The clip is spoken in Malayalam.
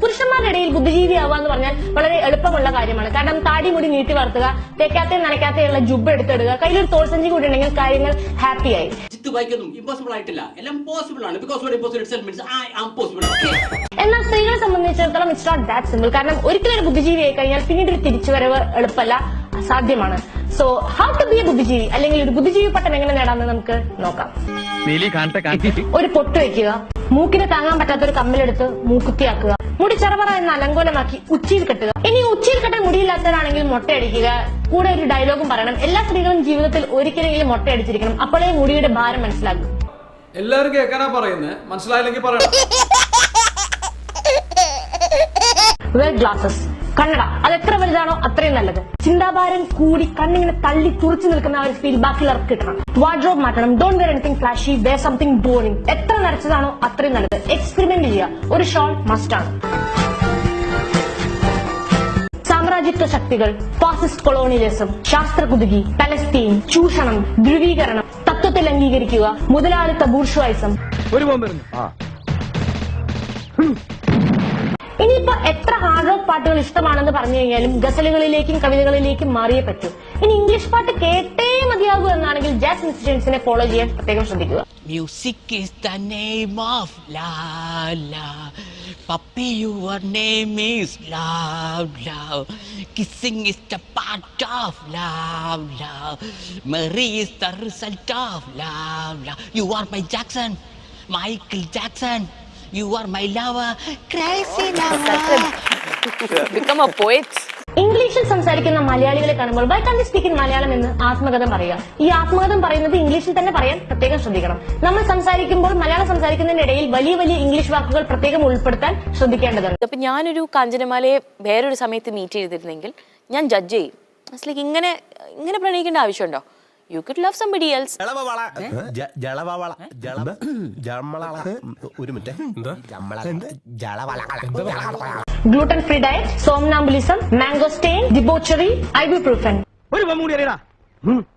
പുരുഷന്മാരുടെ ഇടയിൽ ബുദ്ധിജീവി ആവുക എന്ന് പറഞ്ഞാൽ വളരെ എളുപ്പമുള്ള കാര്യമാണ് കാരണം താടി മുടി നീട്ടി വളർത്തുക തേക്കാത്തയും നനയ്ക്കാത്തയുള്ള ജുബ് എടുത്തിടുക കയ്യിലൊരു തോൾസഞ്ചി കൂടി ഉണ്ടെങ്കിൽ കാര്യങ്ങൾ ഹാപ്പിയായി ജിത്ത് ബൈക്കൊന്നും ഇമ്പോസിബിൾ ആയിട്ടില്ല എല്ലാം പോസിബിൾ ആണ് because what impossible itself means I am possible എന്നാൽ സ്ത്രീകളെ സംബന്ധിച്ചിടത്തോളം ഇറ്റ്സ് നോട്ട് ദാറ്റ് സിമ്പിൾ കാരണം ഒരിക്കലും ഒരു ബുദ്ധിജീവി ആയി കഴിഞ്ഞാൽ പിന്നീട് ഒരു തിരിച്ചുവരവ് എളുപ്പമല്ല അസാധ്യമാണ് so how to be a ബുദ്ധിജീവി അല്ലെങ്കിൽ ഒരു ബുദ്ധിജീവി പട്ടം എങ്ങനെ നേടാമെന്ന് നമുക്ക് നോക്കാം നീലി കാണട്ടെ കാണട്ടെ ഒരു പൊട്ട് വെക്കുക മൂക്കിന് താങ്ങാൻ പറ്റാത്ത ഒരു കമ്മിലെടുത്ത് മൂക്കുത്തിയാക്കുക മുടി ചറവറ എന്ന അലങ്കോലമാക്കി ഉച്ചിയിൽ കെട്ടുക ഇനി ഉച്ചിയിൽ കെട്ടാൻ മുടിയില്ലാത്തവരാണെങ്കിൽ മുട്ടയടിക്കുക കൂടെ ഒരു ഡയലോഗും പറയണം എല്ലാ സ്ത്രീകളും ജീവിതത്തിൽ ഒരിക്കലെങ്കിലും മുട്ടയടിച്ചിരിക്കണം അപ്പോഴേ മുടിയുടെ ഭാരം മനസ്സിലാക്കും എല്ലാവരും കേൾക്കാനാ പറയുന്നത് മനസ്സിലായില്ലെങ്കിൽ പറയണം വെൽ ഗ്ലാസസ് കണ്ണട അത് എത്ര വലുതാണോ അത്രയും നല്ലത് ചിന്താഭാരം കൂടി കണ്ണിങ്ങനെ തള്ളി തുറച്ചു നിൽക്കുന്ന ആ ഒരു ഫീൽ ബാക്കിയുള്ളവർക്ക് കിട്ടണം വാർഡ്രോബ് മാറ്റണം don't wear anything flashy wear something boring എത്ര നരച്ചതാണോ അത്രയും നല്ലത് എക്സ്പെരിമെന്റ് ചെയ്യുക ഒരു ഷോൾ മസ്റ്റ് ആണ് സാമ്രാജ്യത്വ ശക്തികൾ ഫാസിസ്റ്റ് കൊളോണിയലിസം ശാസ്ത്രകുതുകി പലസ്തീൻ ചൂഷണം ധ്രുവീകരണം തത്വത്തിൽ അംഗീകരിക്കുക മുതലാളിത്ത ബൂർഷ്വായിസം ഒരു ബോംബെറിഞ്ഞു ആ ഇനിയിപ്പോ എത്ര ഹാർഡ് റോക്ക് പാട്ടുകൾ ഇഷ്ടമാണെന്ന് പറഞ്ഞു കഴിഞ്ഞാലും ഗസലുകളിലേക്കും കവിതകളിലേക്കും മാറിയേ പറ്റൂ ഇനി ഇംഗ്ലീഷ് പാട്ട് കേട്ടേ മതിയാകൂ എന്നാണെങ്കിൽ ജാസ് ഇൻസ്റ്റിറ്റ്യൂട്ട്സിനെ ഫോളോ ചെയ്യാൻ പ്രത്യേകം ശ്രദ്ധിക്കുക Music is the name of la la. Puppy, your name is love, love. Kissing is the part of love, love. Mary is the result of love, love. You are my Jackson, Michael Jackson. You are my lover, crazy lover. become a poet. ഇംഗ്ലീഷിൽ സംസാരിക്കുന്ന മലയാളികളെ കാണുമ്പോൾ why can speak in Malayalam എന്ന് ആത്മകഥം പറയുക ഈ ആത്മകഥം പറയുന്നത് ഇംഗ്ലീഷിൽ തന്നെ പറയാൻ പ്രത്യേകം ശ്രദ്ധിക്കണം നമ്മൾ സംസാരിക്കുമ്പോൾ മലയാളം സംസാരിക്കുന്നതിന്റെ ഇടയിൽ വലിയ വലിയ ഇംഗ്ലീഷ് വാക്കുകൾ പ്രത്യേകം ഉൾപ്പെടുത്താൻ ശ്രദ്ധിക്കേണ്ടതുണ്ട് അപ്പൊ ഞാനൊരു കാഞ്ചനമാലയെ വേറൊരു സമയത്ത് മീറ്റ് ചെയ്തിരുന്നെങ്കിൽ ഞാൻ ജഡ്ജ് ചെയ്യും ലൈക്ക് ഇങ്ങനെ ഇങ്ങനെ പ്രണയിക്കേണ്ട ആവശ്യമുണ്ടോ you could love somebody else ജളവള ജള ജമളള ഒരു മിനിറ്റ് ജമള ജളവള gluten free diet somnambulism mango stain debauchery ibuprofen ഒരു ബോംബ് കൂടി അറിയടാ